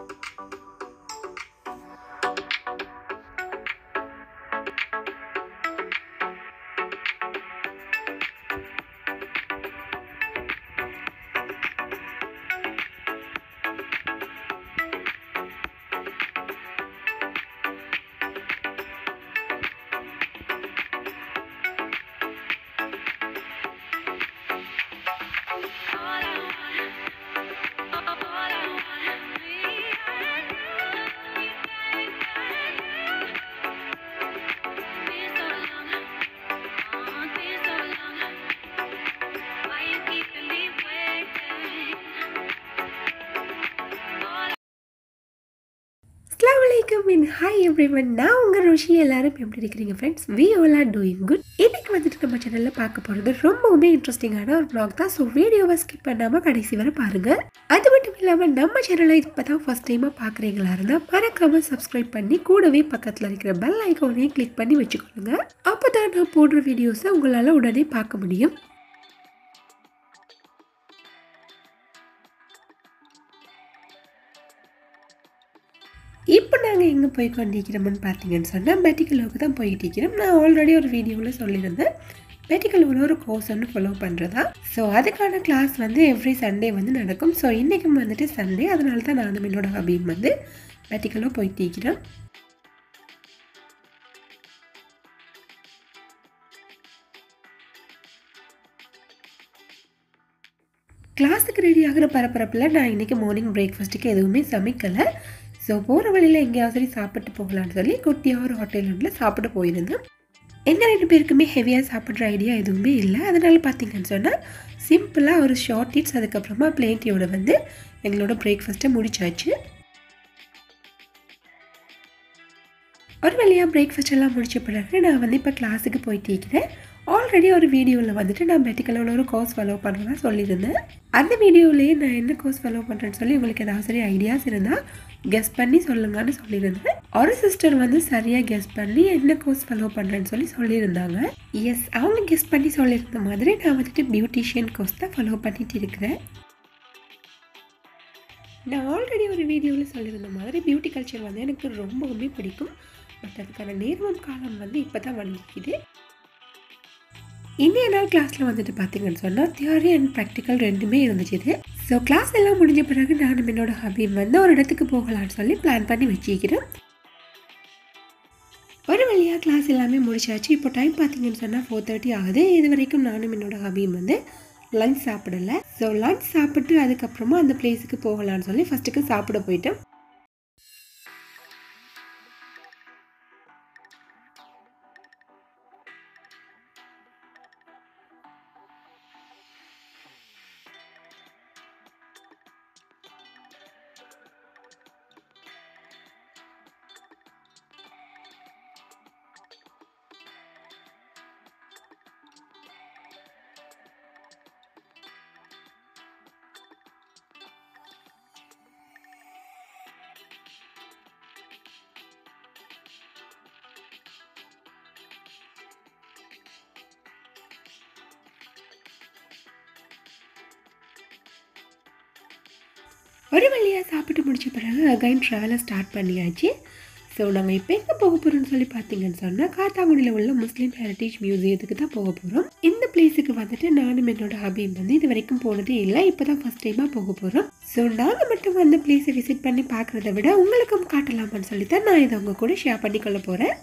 வணக்கம் இன் hi every one நான் உங்கள் ருஷி எல்லாரும் எப்படி இருக்கிறீங்க friends we all are doing good இன்னைக்கு வந்துட்டு நம்ம சேனலில் பார்க்க போகிறது ரொம்பவுமே இன்ட்ரெஸ்டிங்கான ஒரு vlog தான் ஸோ வீடியோவை ஸ்கிப் பண்ணாமல் கடைசி வரை பாருங்கள் அது மட்டும் இல்லாமல் நம்ம சேனலை இப்போ தான் ஃபஸ்ட் டைமாக பார்க்குறீங்களா இருந்தால் மறக்காமல் சப்ஸ்கிரைப் பண்ணி கூடவே பக்கத்தில் இருக்கிற பெல் ஐக்கானையும் கிளிக் பண்ணி வச்சுக்கொள்ளுங்க அப்போ தான் நான் போடுற வீடியோஸை உங்களால் உடனே பார்க்க முடியும் இப்போ நாங்கள் எங்கே போய் கொண்டிருக்கிறோம்னு பார்த்தீங்கன்னு சொன்னால் மெடிக்கலோவுக்கு தான் போயிட்டு இருக்கிறோம் நான் ஆல்ரெடி ஒரு வீடியோவில் சொல்லியிருந்தேன் மெடிக்கலோவில் ஒரு கோர்ஸ் ஒன்று ஃபாலோ பண்ணுறதா ஸோ அதுக்கான கிளாஸ் வந்து எவ்ரி சண்டே வந்து நடக்கும் ஸோ இன்றைக்கும் வந்துட்டு சண்டே அதனால தான் நானும் என்னோட ஹபியும் வந்து மெடிக்கலோ போயிட்டு இருக்கிறோம் கிளாஸுக்கு ரெடி ஆகிற பரபரப்பில் நான் இன்றைக்கி மார்னிங் பிரேக்ஃபாஸ்ட்டுக்கு எதுவுமே சமைக்கலை ஸோ போகிற வழியில் எங்கேயாவது சரி சாப்பிட்டு போகலான்னு சொல்லி குட்டியாக ஒரு ஹோட்டல் ஒன்றில் சாப்பிட போயிருந்தேன் எங்கள் ரெண்டு பேருக்குமே ஹெவியாக சாப்பிட்ற ஐடியா எதுவுமே இல்லை அதனால் பார்த்தீங்கன்னு சொன்னால் சிம்பிளாக ஒரு ஷார்ட் ஹிட்ஸ் அதுக்கப்புறமா பிளேட்டியோட வந்து எங்களோட பிரேக்ஃபாஸ்ட்டை முடிச்சாச்சு ஒரு வழியாக பிரேக்ஃபாஸ்ட் எல்லாம் முடிச்ச பிறகு நான் வந்து இப்போ கிளாஸுக்கு போயிட்டு இருக்கிறேன் ஆல்ரெடி ஒரு வீடியோவில் வந்துட்டு நான் மெடிக்கலில் ஒரு கோர்ஸ் ஃபாலோ பண்ணுறதா சொல்லியிருந்தேன் அந்த வீடியோவிலேயே நான் என்ன கோர்ஸ் ஃபாலோ பண்ணுறேன்னு சொல்லி உங்களுக்கு ஏதாவது சரி ஐடியாஸ் இருந்தால் கெஸ் பண்ணி சொல்லுங்கன்னு சொல்லியிருந்தேன் ஒரு சிஸ்டர் வந்து சரியாக கெஸ் பண்ணி என்ன கோர்ஸ் ஃபாலோ பண்ணுறேன்னு சொல்லி சொல்லியிருந்தாங்க எஸ் அவங்க கெஸ் பண்ணி சொல்லியிருந்த மாதிரி நான் வந்துட்டு பியூட்டிஷியன் கோர்ஸ் தான் ஃபாலோ பண்ணிட்டு இருக்கிறேன் நான் ஆல்ரெடி ஒரு வீடியோவில் சொல்லியிருந்த மாதிரி பியூட்டி கல்ச்சர் வந்து எனக்கு ரொம்பவுமே பிடிக்கும் பட் அதுக்கான நேர்மம் காலம் வந்து இப்போ தான் வந்திருக்குது இன்றைய நாள் கிளாஸில் வந்துட்டு பார்த்தீங்கன்னு சொன்னால் தியரி அண்ட் ப்ராக்டிக்கல் ரெண்டுமே இருந்துச்சு இது ஸோ கிளாஸ் எல்லாம் முடிஞ்ச பிறகு நானும் என்னோட ஹபியும் வந்து ஒரு இடத்துக்கு போகலான்னு சொல்லி பிளான் பண்ணி வச்சுக்கிறேன் ஒரு வழியாக கிளாஸ் எல்லாமே முடிச்சாச்சு இப்போ டைம் பார்த்தீங்கன்னு சொன்னால் ஃபோர் தேர்ட்டி ஆகுது இது வரைக்கும் நானும் என்னோட ஹபியும் வந்து லஞ்ச் சாப்பிடலை ஸோ லஞ்ச் சாப்பிட்டு அதுக்கப்புறமா அந்த பிளேஸுக்கு போகலான்னு சொல்லி ஃபஸ்ட்டுக்கு சாப்பிட போயிட்டோம் ஒரு வழியாக சாப்பிட்டு முடிச்ச பிறகு அகைன் ட்ராவலை ஸ்டார்ட் பண்ணியாச்சு ஸோ நாங்கள் இப்போ எங்கே போக போகிறோம்னு சொல்லி பார்த்தீங்கன்னு சொன்னால் காத்தாங்குடியில் உள்ள முஸ்லீம் ஹெரிட்டேஜ் மியூசியத்துக்கு தான் போக போகிறோம் இந்த பிளேஸுக்கு வந்துட்டு நானும் என்னோட ஹபியும் வந்து இது வரைக்கும் போனதே இல்லை இப்போ தான் ஃபஸ்ட் டைமாக போக போகிறோம் ஸோ நாங்கள் மட்டும் அந்த பிளேஸை விசிட் பண்ணி பார்க்குறத விட உங்களுக்கும் காட்டலாமான்னு சொல்லி தான் நான் இதை உங்கள் கூட ஷேர் பண்ணிக்கொள்ள போகிறேன்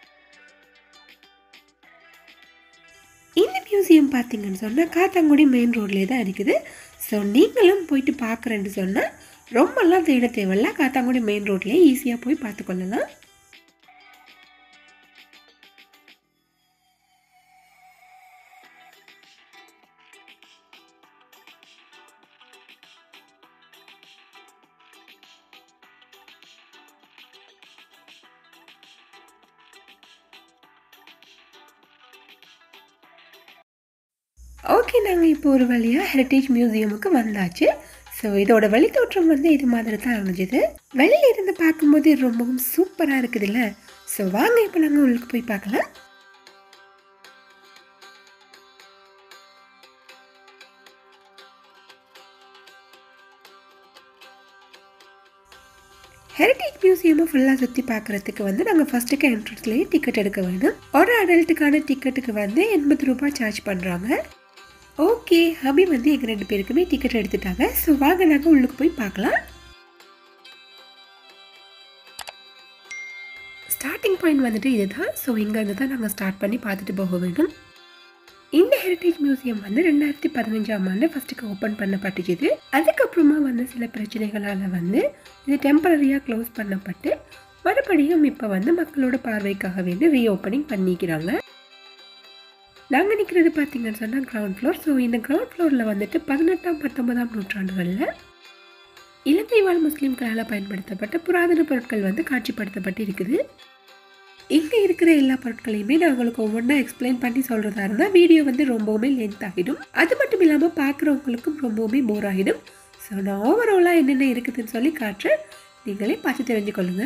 இந்த மியூசியம் பார்த்தீங்கன்னு சொன்னால் காத்தாங்குடி மெயின் ரோட்லேயே தான் இருக்குது ஸோ நீங்களும் போயிட்டு பார்க்குறேன்னு சொன்னால் ரொம்பலாம் தேட தேவையில்ல காத்தாங்குடி மெயின் ரோட்லேயே ஈஸியாக போய் பார்த்துக்கொள்ளலாம் ஓகே நாங்கள் இப்போ ஒரு வழியாக ஹெரிட்டேஜ் மியூசியமுக்கு வந்தாச்சு ஸோ இதோட வழித்தோற்றம் வந்து இது மாதிரி தான் அமைஞ்சது வெளியில இருந்து பார்க்கும்போது ரொம்பவும் சூப்பராக இருக்குதுல்ல ஸோ வாங்க இப்போ நாங்கள் உள்ளுக்கு போய் பார்க்கலாம் ஹெரிட்டேஜ் மியூசியமை ஃபுல்லாக சுற்றி பார்க்குறதுக்கு வந்து நாங்கள் ஃபஸ்ட்டுக்கு என்ட்ரன்ஸ்லேயே டிக்கெட் எடுக்க வேணும் ஒரு அடல்ட்டுக்கான டிக்கெட்டுக்கு வந்து எண்பது ரூபாய் சார்ஜ் பண்ணுறாங்க ஓகே ஹபி வந்து எங்கள் ரெண்டு பேருக்குமே டிக்கெட் எடுத்துட்டாங்க ஸோ வாங்க நாங்கள் உள்ளுக்கு போய் பார்க்கலாம் ஸ்டார்டிங் பாயிண்ட் வந்துட்டு இதுதான் ஸோ இங்கேருந்து தான் நாங்கள் ஸ்டார்ட் பண்ணி பார்த்துட்டு போக வேண்டும் இந்த ஹெரிட்டேஜ் மியூசியம் வந்து ரெண்டாயிரத்தி பதினஞ்சாம் ஆண்டு ஃபஸ்ட்டுக்கு ஓப்பன் பண்ணப்பட்டுச்சுது அதுக்கப்புறமா வந்து சில பிரச்சனைகளால் வந்து இது டெம்பரரியாக க்ளோஸ் பண்ணப்பட்டு மறுபடியும் இப்போ வந்து மக்களோட பார்வைக்காக வேண்டி ரீஓப்பனிங் பண்ணிக்கிறாங்க நாங்கள் நிற்கிறது பார்த்தீங்கன்னு சொன்னால் கிரவுண்ட் ஃப்ளோர் ஸோ இந்த கிரவுண்ட் ஃப்ளோரில் வந்துட்டு பதினெட்டாம் பத்தொன்பதாம் நூற்றாண்டுகளில் இலங்கை வாழ் முஸ்லீம்களால் பயன்படுத்தப்பட்ட புராதன பொருட்கள் வந்து காட்சிப்படுத்தப்பட்டு இருக்குது இங்கே இருக்கிற எல்லா பொருட்களையுமே நான் உங்களுக்கு ஒவ்வொன்றா எக்ஸ்பிளைன் பண்ணி சொல்கிறதா இருந்தால் வீடியோ வந்து ரொம்பவுமே லென்த் ஆகிடும் அது மட்டும் இல்லாமல் பார்க்குறவங்களுக்கும் ரொம்பவுமே போர் ஆகிடும் ஸோ நான் ஓவராலாக என்னென்ன இருக்குதுன்னு சொல்லி காட்டுறேன் நீங்களே பார்த்து தெரிஞ்சுக்கொள்ளுங்க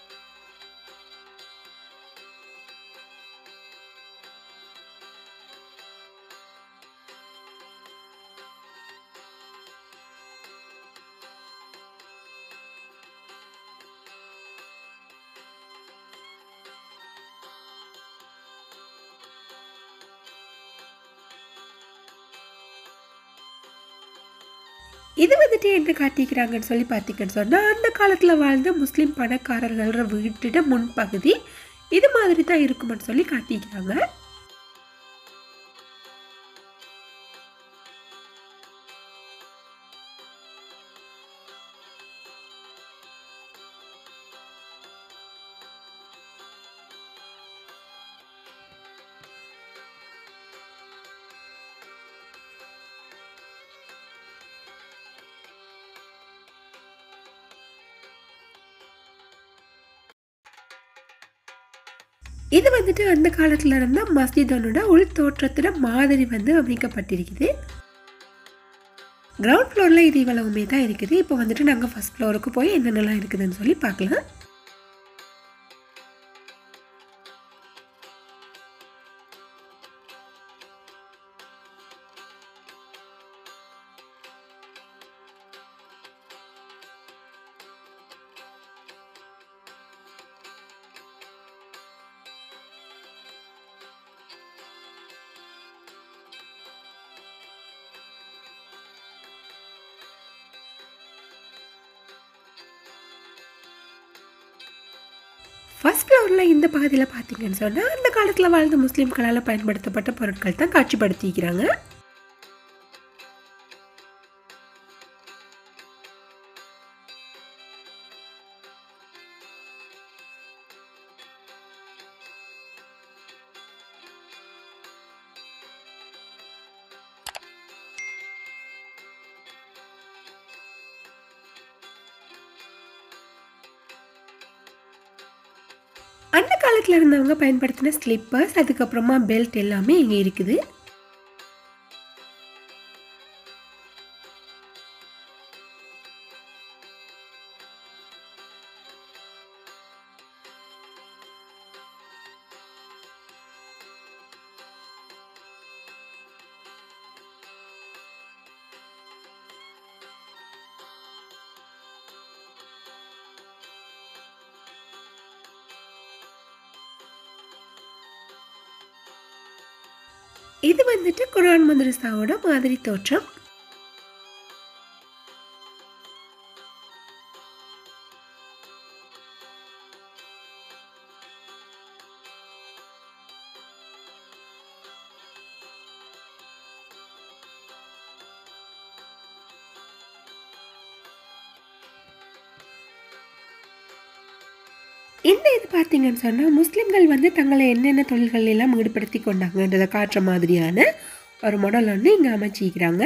இது வந்துட்டு என்ன காட்டிக்கிறாங்கன்னு சொல்லி பார்த்தீங்கன்னு சொன்னால் அந்த காலத்தில் வாழ்ந்த முஸ்லீம் பணக்காரர்கள வீட்டோட முன்பகுதி இது மாதிரி தான் இருக்குமென்னு சொல்லி காட்டிக்கிறாங்க இது வந்துட்டு அந்த காலத்தில் இருந்த மஸ்ஜிதனோட உள் தோற்றத்தில் மாதிரி வந்து அமைக்கப்பட்டிருக்குது கிரவுண்ட் ஃப்ளோரில் இது இவ்வளவுமே தான் இருக்குது இப்போ வந்துட்டு நாங்கள் ஃபஸ்ட் ஃப்ளோருக்கு போய் என்னென்னலாம் இருக்குதுன்னு சொல்லி பார்க்கலாம் ஃபர்ஸ்ட் ஃப்ளோரில் இந்த பகுதியில் பார்த்தீங்கன்னு சொன்னால் அந்த காலத்தில் வாழ்ந்த முஸ்லீம்களால் பயன்படுத்தப்பட்ட பொருட்கள் தான் காட்சிப்படுத்திக்கிறாங்க அந்த காலத்தில் இருந்தவங்க பயன்படுத்தின ஸ்லிப்பர்ஸ் அதுக்கப்புறமா பெல்ட் எல்லாமே இங்கே இருக்குது இது வந்துட்டு குரான் மதரசாவோட மாதிரி தோற்றம் இந்த இது பார்த்தீங்கன்னு சொன்னால் முஸ்லீம்கள் வந்து தங்களை என்னென்ன தொழில்கள் எல்லாம் ஈடுபடுத்தி கொண்டாங்கன்றதை காட்டுற மாதிரியான ஒரு மாடல் ஒன்று இங்கே அமைச்சிக்கிறாங்க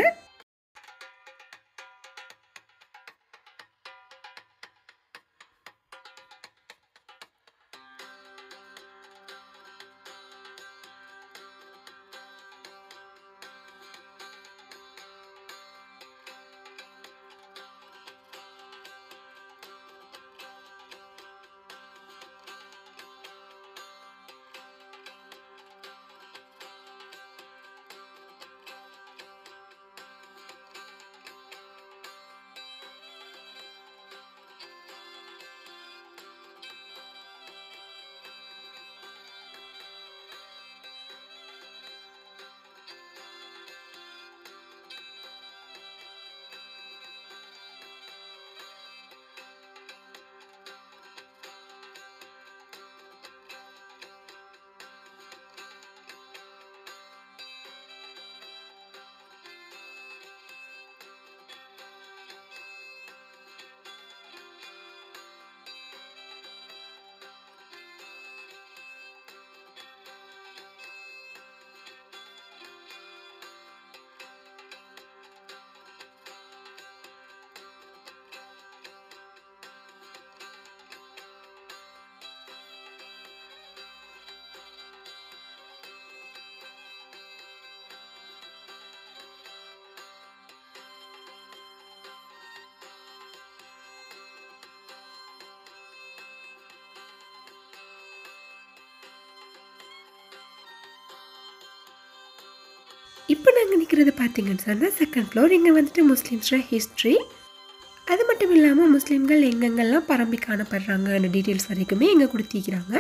இப்போ நாங்கள் நிற்கிறது பார்த்தீங்கன்னு சொன்னால் செகண்ட் ஃப்ளோர் இங்கே வந்துட்டு முஸ்லீம்ஸோட ஹிஸ்ட்ரி அது மட்டும் இல்லாமல் முஸ்லீம்கள் எங்கெங்கெல்லாம் பரம்பி காணப்படுறாங்கன்னு டீட்டெயில்ஸ் வரைக்குமே இங்கே கொடுத்திருக்கிறாங்க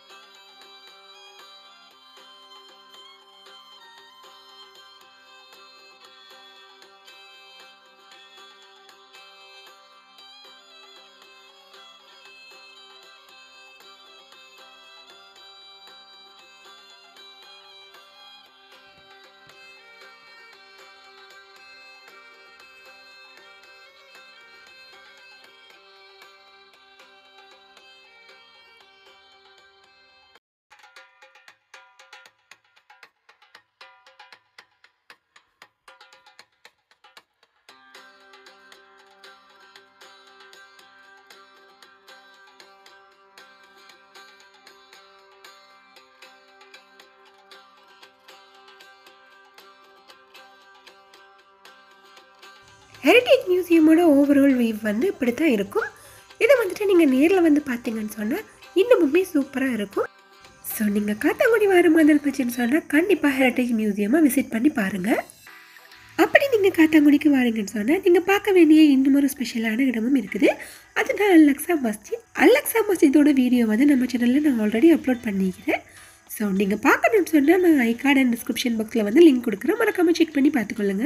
ஹெரிட்டேஜ் மியூசியமோட ஓவரால் வியூ வந்து இப்படி தான் இருக்கும் இதை வந்துட்டு நீங்கள் நேரில் வந்து பார்த்தீங்கன்னு சொன்னால் இன்னமுமே சூப்பராக இருக்கும் ஸோ நீங்கள் காத்தாங்குடி வர மாதிரி இருந்துச்சுன்னு சொன்னால் கண்டிப்பாக ஹெரிட்டேஜ் மியூசியமாக விசிட் பண்ணி பாருங்கள் அப்படி நீங்கள் காத்தாங்குடிக்கு வாருங்கன்னு சொன்னால் நீங்கள் பார்க்க வேண்டிய இன்னும் ஒரு ஸ்பெஷலான இடமும் இருக்குது அதுதான் அல்லக்ஸா மஸ்ஜித் அல்லக்ஸா மஸ்ஜிதோட வீடியோ வந்து நம்ம சேனலில் நான் ஆல்ரெடி அப்லோட் பண்ணிக்கிறேன் ஸோ நீங்கள் பார்க்கணும்னு சொன்னால் நான் ஐ கார்டு அண்ட் டிஸ்கிரிப்ஷன் பாக்ஸில் வந்து லிங்க் கொடுக்குறேன் மறக்காமல் செக் பண்ணி பார்த்துக்கொள்ளுங்க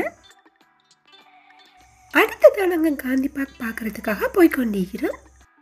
அடுத்ததான் நாங்கள் காந்தி பார்க் பார்க்குறதுக்காக போய் கொண்டிருக்கிறோம்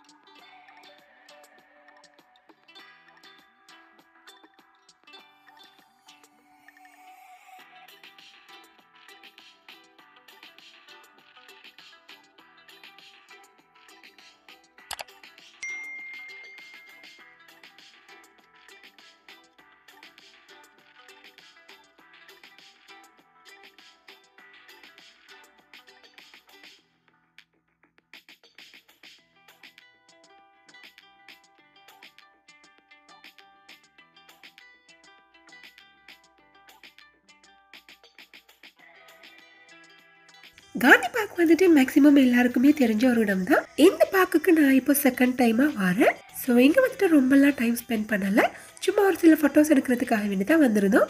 காந்தி பார்க் வந்துட்டு மேக்ஸிமம் எல்லாருக்குமே தெரிஞ்ச ஒரு இடம் தான் இந்த பார்க்குக்கு நான் இப்போ செகண்ட் டைமாக வரேன் ஸோ இங்கே வந்துட்டு ரொம்பலாம் டைம் ஸ்பெண்ட் பண்ணலை சும்மா ஒரு சில ஃபோட்டோஸ் எடுக்கிறதுக்காக வேண்டி தான் வந்திருந்தோம்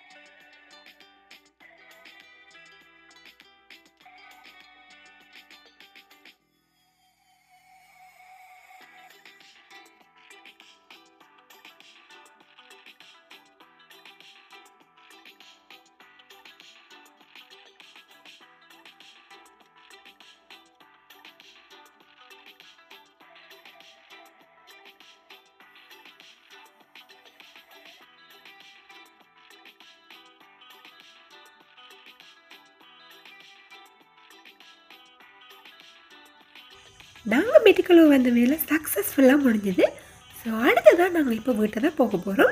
நாங்கள் மெடிக்கலோ வந்த வேலை சக்ஸஸ்ஃபுல்லாக முடிஞ்சுது ஸோ அடுத்ததான் நாங்கள் இப்போ வீட்டை தான் போக போகிறோம்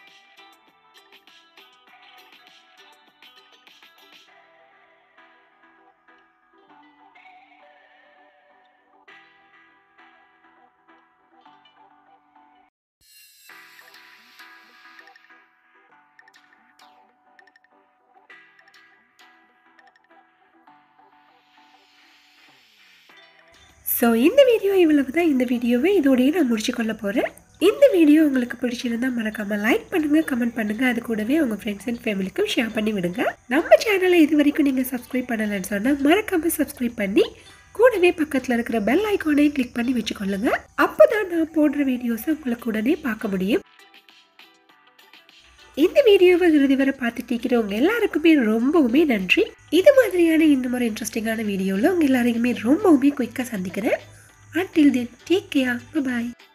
ஸோ இந்த வீடியோ இவ்வளவு தான் இந்த வீடியோவை இதோடய நான் முடிச்சு கொள்ள போகிறேன் இந்த வீடியோ உங்களுக்கு பிடிச்சிருந்தா மறக்காமல் லைக் பண்ணுங்கள் கமெண்ட் பண்ணுங்கள் அது கூடவே உங்கள் ஃப்ரெண்ட்ஸ் அண்ட் ஃபேமிலிக்கும் ஷேர் பண்ணி விடுங்க நம்ம சேனலை இது வரைக்கும் நீங்கள் சப்ஸ்கிரைப் பண்ணலைன்னு சொன்னால் மறக்காமல் சப்ஸ்கிரைப் பண்ணி கூடவே பக்கத்தில் இருக்கிற பெல் ஐக்கானையும் கிளிக் பண்ணி வச்சுக்கொள்ளுங்க அப்போ தான் நான் போடுற வீடியோஸை உங்களுக்கு உடனே பார்க்க முடியும் இந்த வீடியோவை இறுதி வரை பார்த்துட்டு இருக்கிறவங்க எல்லாருக்குமே ரொம்பவுமே நன்றி இது மாதிரியான இன்னும் ஒரு இன்ட்ரெஸ்டிங்கான வீடியோவில் உங்கள் எல்லாரையுமே ரொம்பவுமே குயிக்காக சந்திக்கிறேன் அன்டில் தென் டேக் கேர் பாய்